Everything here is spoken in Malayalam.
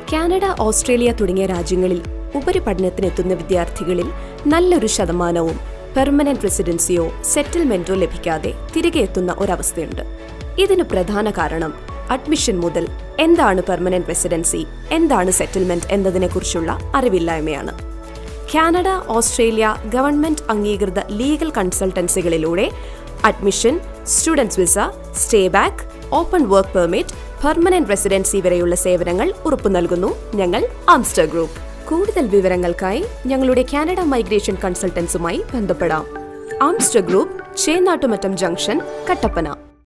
കാനഡ ഓസ്ട്രേലിയ തുടങ്ങിയ രാജ്യങ്ങളിൽ ഉപരിപഠനത്തിനെത്തുന്ന വിദ്യാർത്ഥികളിൽ നല്ലൊരു ശതമാനവും പെർമനന്റ് റെസിഡൻസിയോ സെറ്റിൽമെന്റോ ലഭിക്കാതെ തിരികെ എത്തുന്ന ഒരവസ്ഥയുണ്ട് ഇതിന് പ്രധാന കാരണം അഡ്മിഷൻ മുതൽ എന്താണ് പെർമനന്റ് റെസിഡൻസി എന്താണ് സെറ്റിൽമെന്റ് എന്നതിനെക്കുറിച്ചുള്ള അറിവില്ലായ്മയാണ് കാനഡ ഓസ്ട്രേലിയ ഗവൺമെന്റ് അംഗീകൃത ലീഗൽ കൺസൾട്ടൻസികളിലൂടെ admission students visa stay back open work permit permanent residency വരെയുള്ള സേവനങ്ങൾ ഉറപ്പു നൽകുന്നു ഞങ്ങൾ ആംസ്റ്റർ ഗ്രൂപ്പ് കൂടുതൽ വിവരങ്ങൾക്കായി ഞങ്ങളുടെ കാനഡ മൈഗ്രേഷൻ കൺസൾട്ടൻസുമായി ബന്ധപ്പെടാം Amster group Chennattumattam junction Kattappana